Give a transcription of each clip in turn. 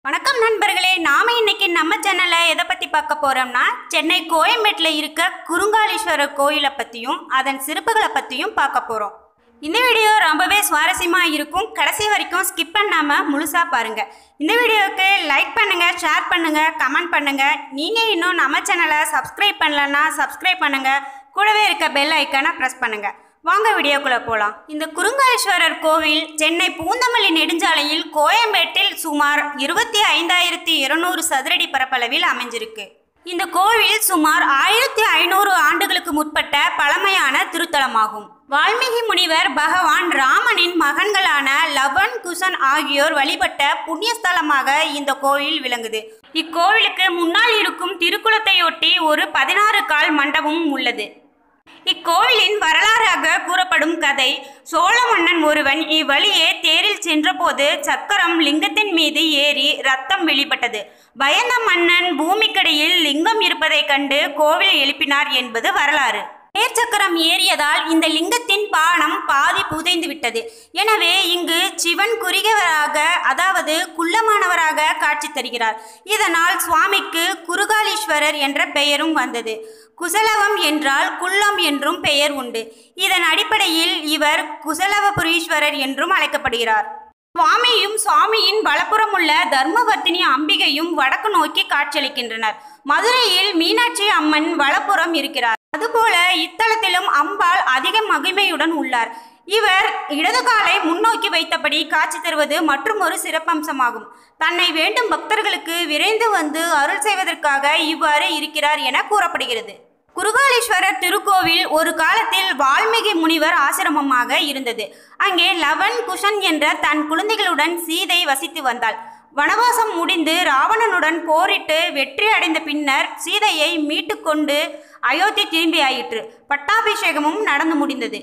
வணக்கம் நண்பர்களே நாம இன்னைக்கு நம்ம சேனல்ல எதை பத்தி பார்க்க போறோம்னா சென்னை கோயம்பேட்டில் இருக்க குருங்காலீஸ்வரர் கோயிலை பத்தியும் அதன் சிறப்புகளை பத்தியும் பார்க்க போறோம் இந்த வீடியோ ரொம்பவே சுவாரஸ்யமா இருக்கும் கடைசி வரைக்கும் ஸ்கிப் பண்ணாம முழுசா பாருங்க இந்த வீடியோவுக்கு லைக் பண்ணுங்க ஷேர் பண்ணுங்க கமெண்ட் பண்ணுங்க நீங்க இன்னும் நம்ம சேனலை சப்ஸ்கிரைப் பண்ணலன்னா சப்ஸ்கிரைப் பண்ணுங்க கூடவே இருக்க பெல் ஐக்கானை ப்ரெஸ் பண்ணுங்க வாங்க வீடியோக்குள்ள போலாம் இந்த குருங்காலீஸ்வரர் கோவில் சென்னை பூந்தமல்லி நெடுஞ்சாலையில் கோயம்பேட்டில் சுமார் இருபத்தி ஐந்தாயிரத்தி இருநூறு சதுரடி பரப்பளவில் அமைஞ்சிருக்கு இந்த கோவில் சுமார் ஆயிரத்தி ஐநூறு ஆண்டுகளுக்கு முற்பட்ட பழமையான திருத்தலமாகும் வால்மீகி முனிவர் பகவான் ராமனின் மகன்களான லவன் குசன் ஆகியோர் வழிபட்ட புண்ணியஸ்தலமாக இந்த கோவில் விளங்குது இக்கோவிலுக்கு முன்னால் இருக்கும் திருக்குளத்தையொட்டி ஒரு பதினாறு கால் மண்டபமும் உள்ளது இக்கோவிலின் வரலாறாக கூறப்படும் கதை சோழ மன்னன் ஒருவன் இவ்வழியே தேரில் சென்றபோது சக்கரம் லிங்கத்தின் மீது ஏறி ரத்தம் வெளிப்பட்டது பயந்த மன்னன் பூமிக்கடியில் லிங்கம் இருப்பதைக் கண்டு கோவில் எழுப்பினார் என்பது வரலாறு தேர்ச்சக்கரம் ஏறியதால் இந்த லிங்கத்தின் பானம் பாதி புதைந்து விட்டது எனவே இங்கு சிவன் குறுகியவராக அதாவது குள்ளமானவராக காட்சி தருகிறார் இதனால் சுவாமிக்கு குருகாலீஸ்வரர் என்ற பெயரும் வந்தது குசலவம் என்றால் குள்ளம் என்றும் பெயர் உண்டு இதன் அடிப்படையில் இவர் குசலவபுரீஸ்வரர் என்றும் அழைக்கப்படுகிறார் சுவாமியும் சுவாமியின் வலப்புறம் உள்ள தர்மவர்த்தினி அம்பிகையும் வடக்கு நோக்கி காட்சியளிக்கின்றனர் மதுரையில் மீனாட்சி அம்மன் வலப்புறம் இருக்கிறார் அதுபோல இத்தலத்திலும் அம்பாள் அதிக மகிமையுடன் உள்ளார் இவர் இடது காலை முன்னோக்கி வைத்தபடி காட்சி தருவது மற்றும் ஒரு சிறப்பம்சமாகும் தன்னை வேண்டும் பக்தர்களுக்கு விரைந்து வந்து அருள் செய்வதற்காக இவ்வாறு இருக்கிறார் என கூறப்படுகிறது குருகாலீஸ்வரர் திருக்கோவில் ஒரு காலத்தில் வால்மீகி முனிவர் ஆசிரமமாக இருந்தது அங்கே லவன் குஷன் என்ற தன் குழந்தைகளுடன் சீதை வசித்து வந்தாள் வனவாசம் முடிந்து ராவணனுடன் போரிட்டு வெற்றி அடைந்த பின்னர் சீதையை மீட்டுக்கொண்டு அயோத்தி திரும்பியாயிற்று பட்டாபிஷேகமும் நடந்து முடிந்தது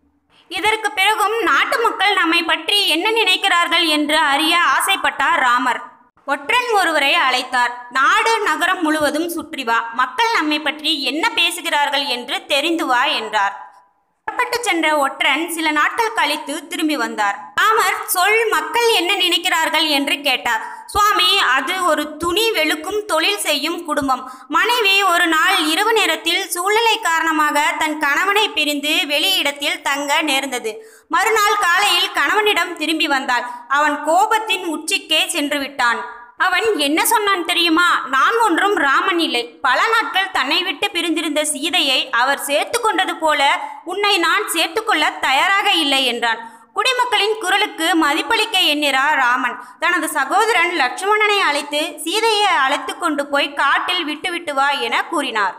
இதற்கு பிறகும் நாட்டு மக்கள் நம்மை பற்றி என்ன நினைக்கிறார்கள் என்று அறிய ஆசைப்பட்டார் ராமர் ஒற்றன் ஒருவரை அழைத்தார் நாடு நகரம் முழுவதும் சுற்றி வா மக்கள் நம்மை பற்றி என்ன பேசுகிறார்கள் என்று தெரிந்து வா என்றார் புறப்பட்டு சென்ற ஒற்றன் சில நாட்கள் கழித்து திரும்பி வந்தார் ராமர் சொல் மக்கள் என்ன நினைக்கிறார்கள் என்று கேட்டார் சுவாமி அது ஒரு துணி வெளுக்கும் தொழில் செய்யும் குடும்பம் மனைவி ஒரு நாள் இரவு நேரத்தில் சூழ்நிலை காரணமாக தன் கணவனை பிரிந்து வெளியிடத்தில் தங்க நேர்ந்தது மறுநாள் காலையில் கணவனிடம் திரும்பி வந்தாள் அவன் கோபத்தின் உச்சிக்கே சென்று விட்டான் அவன் என்ன சொன்னான் தெரியுமா நான் ஒன்றும் ராமன் இல்லை பல நாட்கள் தன்னை விட்டு பிரிந்திருந்த சீதையை அவர் சேர்த்து கொண்டது போல உன்னை நான் சேர்த்துக்கொள்ள தயாராக இல்லை என்றான் குடிமக்களின் குரலுக்கு மதிப்பளிக்க எண்ணிறார் ராமன் தனது சகோதரன் லட்சுமணனை அழைத்து சீதையை அழைத்து கொண்டு போய் காட்டில் விட்டுவிட்டு வா என கூறினார்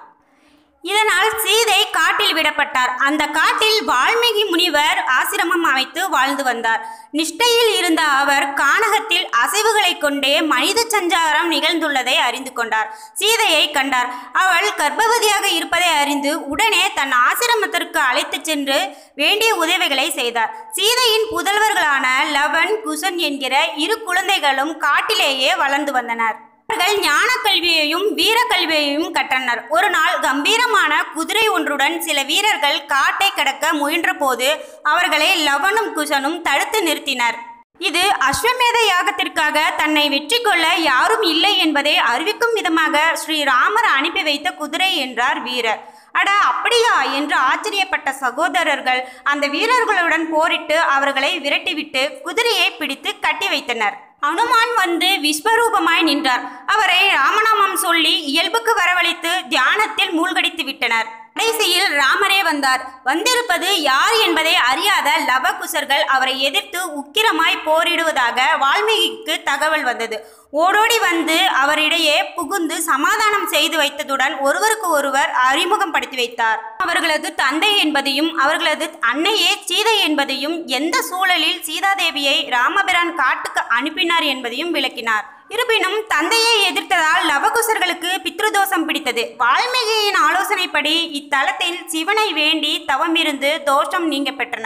இதனால் சீதை காட்டில் விடப்பட்டார் அந்த காட்டில் வால்மீகி முனிவர் ஆசிரமம் அமைத்து வாழ்ந்து வந்தார் நிஷ்டையில் இருந்த அவர் கானகத்தில் அசைவுகளை கொண்டே மனித சஞ்சாரம் நிகழ்ந்துள்ளதை அறிந்து கொண்டார் சீதையை கண்டார் அவள் கர்ப்பவதியாக இருப்பதை அறிந்து உடனே தன் ஆசிரமத்திற்கு அழைத்துச் சென்று வேண்டிய உதவிகளை செய்தார் சீதையின் புதல்வர்களான லவன் குசன் என்கிற இரு குழந்தைகளும் காட்டிலேயே வளர்ந்து வந்தனர் அவர்கள் ஞான கல்வியையும் வீர கல்வியையும் கற்றனர் ஒரு நாள் கம்பீரமான குதிரை ஒன்றுடன் சில வீரர்கள் காட்டை கடக்க முயன்றபோது அவர்களை லவனும் குஷனும் தடுத்து நிறுத்தினர் இது அஸ்வமேத யாகத்திற்காக தன்னை வெற்றி கொள்ள யாரும் இல்லை என்பதை அறிவிக்கும் விதமாக ஸ்ரீராமர் அனுப்பி வைத்த குதிரை என்றார் வீரர் அட அப்படியா என்று ஆச்சரியப்பட்ட சகோதரர்கள் அந்த வீரர்களுடன் போரிட்டு அவர்களை விரட்டிவிட்டு குதிரையை பிடித்து கட்டி வைத்தனர் அனுமான் வந்து விஸ்வரூபமாய் நின்றார் அவரை ராமநாமம் சொல்லி இயல்புக்கு வரவழைத்து தியானத்தில் மூழ்கடித்து விட்டனர் கடைசியில் ராமரே வந்தார் வந்திருப்பது யார் என்பதை அறியாத லவகுசர்கள் அவரை எதிர்த்து உக்கிரமாய் போரிடுவதாக வால்மீகிக்கு தகவல் வந்தது ஓடோடி வந்து அவரிடையே புகுந்து சமாதானம் செய்து வைத்ததுடன் ஒருவருக்கு ஒருவர் அறிமுகம் படுத்தி வைத்தார் அவர்களது தந்தை என்பதையும் அவர்களது அன்னையே சீதை என்பதையும் எந்த சூழலில் சீதாதேவியை ராமபிரான் காட்டுக்கு அனுப்பினார் என்பதையும் விளக்கினார் இருப்பினும் தந்தையை எதிர்த்ததால் லவகுசர்களுக்கு பித்ருதோஷம் பிடித்தது வால்மீகியின் ஆலோசனைப்படி இத்தலத்தில் சிவனை வேண்டி தவமிருந்து தோஷம் நீங்க பெற்றனர்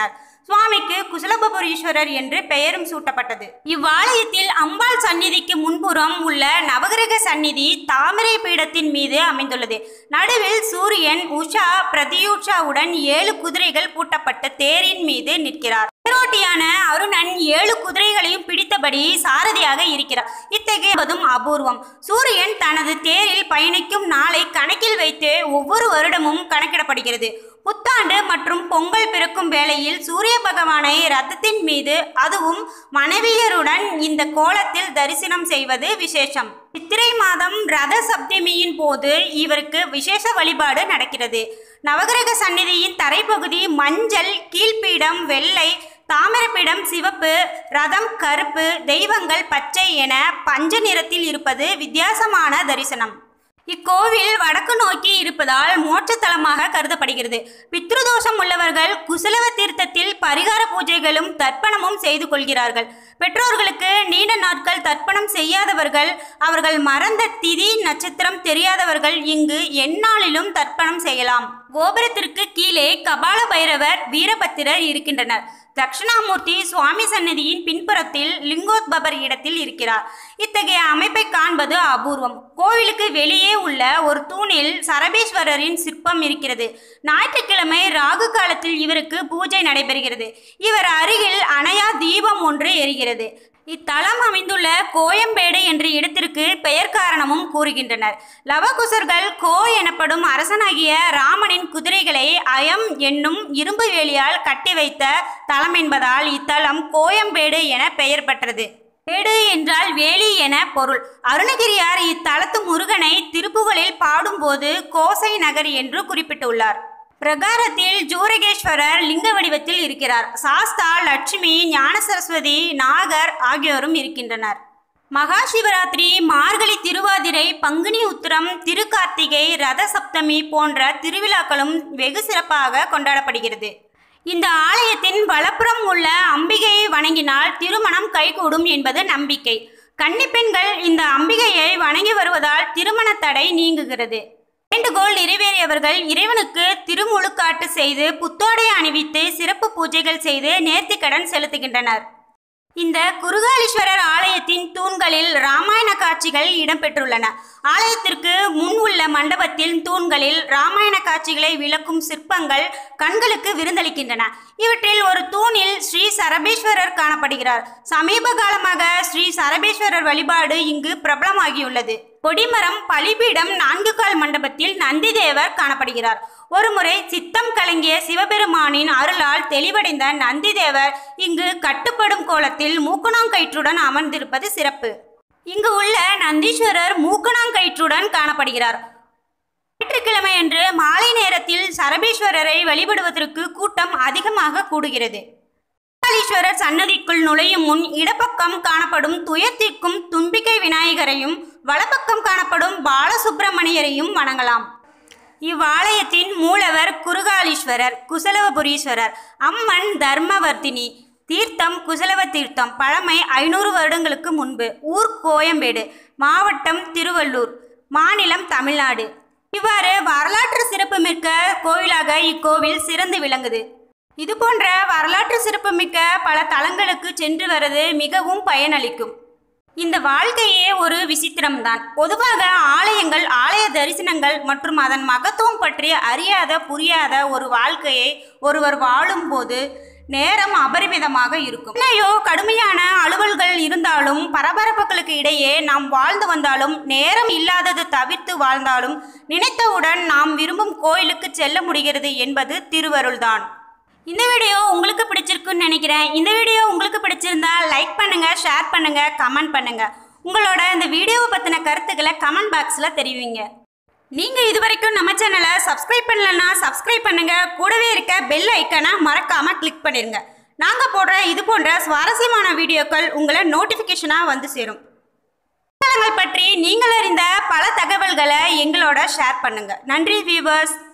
சுவாமிக்கு குசலபபுரீஸ்வரர் என்று பெயரும் சூட்டப்பட்டது இவ்வாலயத்தில் அம்பாள் சந்நிதிக்கு முன்புறம் உள்ள நவகிரக சந்நிதி தாமரை பீடத்தின் மீது அமைந்துள்ளது நடுவில் சூரியன் உஷா பிரதியுஷாவுடன் ஏழு குதிரைகள் பூட்டப்பட்ட தேரின் மீது நிற்கிறார் தேரோட்டியான அருணன் ஏழு குதிரைகளையும் பிடித்தபடி சாரதியாக இருக்கிறார் இத்தகையதும் அபூர்வம் சூரியன் தனது தேரில் பயணிக்கும் நாளை கணக்கில் வைத்து ஒவ்வொரு வருடமும் கணக்கிடப்படுகிறது புத்தாண்டு மற்றும் பொங்கல் பிறக்கும் வேளையில் சூரிய பகவானை ரத்தத்தின் மீது அதுவும் மனைவியருடன் இந்த கோலத்தில் தரிசனம் செய்வது விசேஷம் சித்திரை மாதம் ரத சப்தமியின் போது இவருக்கு விசேஷ வழிபாடு நடக்கிறது நவகிரக சந்நிதியின் தரைப்பகுதி மஞ்சள் கீழ்ப்பீடம் வெள்ளை தாமிரப்பீடம் சிவப்பு ரதம் கருப்பு தெய்வங்கள் பச்சை என பஞ்ச நிறத்தில் இருப்பது வித்தியாசமான தரிசனம் இக்கோவில் வடக்கு நோக்கி இருப்பதால் மோட்சத்தலமாக கருதப்படுகிறது பித்ருதோஷம் உள்ளவர்கள் குசலவ தீர்த்தத்தில் பரிகார பூஜைகளும் தர்ப்பணமும் செய்து கொள்கிறார்கள் பெற்றோர்களுக்கு நீண்ட நாட்கள் தர்ப்பணம் செய்யாதவர்கள் அவர்கள் மறந்த திதி நட்சத்திரம் தெரியாதவர்கள் இங்கு எந்நாளிலும் தர்ப்பணம் செய்யலாம் கோபுரத்திற்கு கீழே கபால பைரவர் வீரபத்திரர் இருக்கின்றனர் தட்சிணாமூர்த்தி சுவாமி சன்னதியின் பின்புறத்தில் லிங்கோத்பவர் இடத்தில் இருக்கிறார் இத்தகைய அமைப்பை காண்பது அபூர்வம் கோவிலுக்கு வெளியே உள்ள ஒரு தூணில் சரபேஸ்வரரின் சிற்பம் இருக்கிறது ஞாயிற்றுக்கிழமை ராகு காலத்தில் இவருக்கு பூஜை நடைபெறுகிறது இவர் அருகில் அணையா தீபம் ஒன்று எரிகிறது இத்தலம் அமைந்துள்ள கோயம்பேடு என்ற இடத்திற்கு பெயர் காரணமும் கூறுகின்றனர் லவகுசர்கள் கோ எனப்படும் அரசனாகிய ராமனின் குதிரைகளை அயம் என்னும் இரும்பு வேலியால் கட்டி வைத்த தலம் என்பதால் இத்தலம் கோயம்பேடு என பெயர் பெற்றது வேடு என்றால் வேலி என பொருள் அருணகிரியார் இத்தலத்து முருகனை திருப்புகளில் பாடும்போது கோசை நகர் என்று குறிப்பிட்டுள்ளார் பிரகாரத்தில் ஜூரகேஸ்வரர் லிங்க வடிவத்தில் இருக்கிறார் சாஸ்தா லட்சுமி ஞான சரஸ்வதி நாகர் ஆகியோரும் இருக்கின்றனர் மகா சிவராத்திரி மார்கழி திருவாதிரை பங்குனி உத்திரம் திருக்கார்த்திகை ரத சப்தமி போன்ற திருவிழாக்களும் வெகு சிறப்பாக கொண்டாடப்படுகிறது இந்த ஆலயத்தின் வலப்புறம் உள்ள அம்பிகையை வணங்கினால் திருமணம் கைகூடும் என்பது நம்பிக்கை கன்னிப்பெண்கள் இந்த அம்பிகையை வணங்கி வருவதால் திருமண தடை நீங்குகிறது வேண்டுகோள் நிறைவேறியவர்கள் இறைவனுக்கு திருமுழுக்காட்டு செய்து புத்தோடை அணிவித்து சிறப்பு பூஜைகள் செய்து நேர்த்திக்கடன் செலுத்துகின்றனர் இந்த குருகாலீஸ்வரர் ஆலயத்தின் தூண்களில் ராமாயண காட்சிகள் இடம்பெற்றுள்ளன ஆலயத்திற்கு முன் உள்ள மண்டபத்தில் தூண்களில் ராமாயண காட்சிகளை விளக்கும் சிற்பங்கள் கண்களுக்கு விருந்தளிக்கின்றன இவற்றில் ஒரு தூணில் ஸ்ரீ சரபேஸ்வரர் காணப்படுகிறார் சமீப காலமாக ஸ்ரீ சரபேஸ்வரர் வழிபாடு இங்கு பிரபலமாகியுள்ளது கொடிமரம் பலிபீடம் நான்கு கால் மண்டபத்தில் நந்திதேவர் காணப்படுகிறார் ஒருமுறை சித்தம் கலங்கிய சிவபெருமானின் அருளால் தெளிவடைந்த நந்திதேவர் இங்கு கட்டுப்படும் கோலத்தில் மூக்கணாங்கயிற்றுடன் அமர்ந்திருப்பது சிறப்பு இங்கு உள்ள நந்தீஸ்வரர் மூக்கணாங்கயிற்றுடன் காணப்படுகிறார் ஞாயிற்றுக்கிழமையன்று மாலை நேரத்தில் சரபேஸ்வரரை வழிபடுவதற்கு கூட்டம் அதிகமாக கூடுகிறது காளீஸ்வரர் சன்னதிக்குள் நுழையும் முன் இடப்பக்கம் காணப்படும் துயர்த்திக்கும் தும்பிக்கை விநாயகரையும் வலப்பக்கம் காணப்படும் பாலசுப்பிரமணியரையும் வணங்கலாம் இவ்வாலயத்தின் மூலவர் குருகாலீஸ்வரர் குசலவபுரீஸ்வரர் அம்மன் தர்மவர்த்தினி தீர்த்தம் குசலவ தீர்த்தம் பழமை ஐநூறு வருடங்களுக்கு முன்பு ஊர் கோயம்பேடு மாவட்டம் திருவள்ளூர் மாநிலம் தமிழ்நாடு இவ்வாறு வரலாற்று சிறப்புமிக்க கோவிலாக இக்கோவில் சிறந்து விளங்குது இது போன்ற வரலாற்று சிறப்புமிக்க பல தலங்களுக்கு சென்று வரது மிகவும் பயனளிக்கும் இந்த வாழ்க்கையே ஒரு விசித்திரம்தான் பொதுவாக ஆலயங்கள் ஆலய தரிசனங்கள் மற்றும் அதன் மகத்துவம் பற்றி அறியாத புரியாத ஒரு வாழ்க்கையை ஒருவர் வாழும்போது நேரம் அபரிமிதமாக இருக்கும் என்னையோ கடுமையான அலுவல்கள் இருந்தாலும் பரபரப்புகளுக்கு இடையே நாம் வாழ்ந்து வந்தாலும் நேரம் இல்லாதது தவிர்த்து வாழ்ந்தாலும் நினைத்தவுடன் நாம் விரும்பும் கோயிலுக்கு செல்ல முடிகிறது என்பது திருவருள்தான் இந்த வீடியோ உங்களுக்கு பிடிச்சிருக்குன்னு நினைக்கிறேன் இந்த வீடியோ உங்களுக்கு பிடிச்சிருந்தா லைக் பண்ணுங்க ஷேர் பண்ணுங்க கமெண்ட் பண்ணுங்க உங்களோட இந்த வீடியோவை பற்றின கருத்துக்களை கமெண்ட் பாக்ஸில் தெரிவிங்க நீங்க இது வரைக்கும் நம்ம சேனலை சப்ஸ்கிரைப் பண்ணலன்னா சப்ஸ்கிரைப் பண்ணுங்க கூடவே இருக்க பெல் ஐக்கனை மறக்காம கிளிக் பண்ணிருங்க நாங்க போடுற இது போன்ற சுவாரஸ்யமான வீடியோக்கள் உங்களை நோட்டிபிகேஷனா வந்து சேரும் தலங்கள் பற்றி நீங்கள் அறிந்த பல தகவல்களை எங்களோட ஷேர் பண்ணுங்க நன்றி வியூவர்ஸ்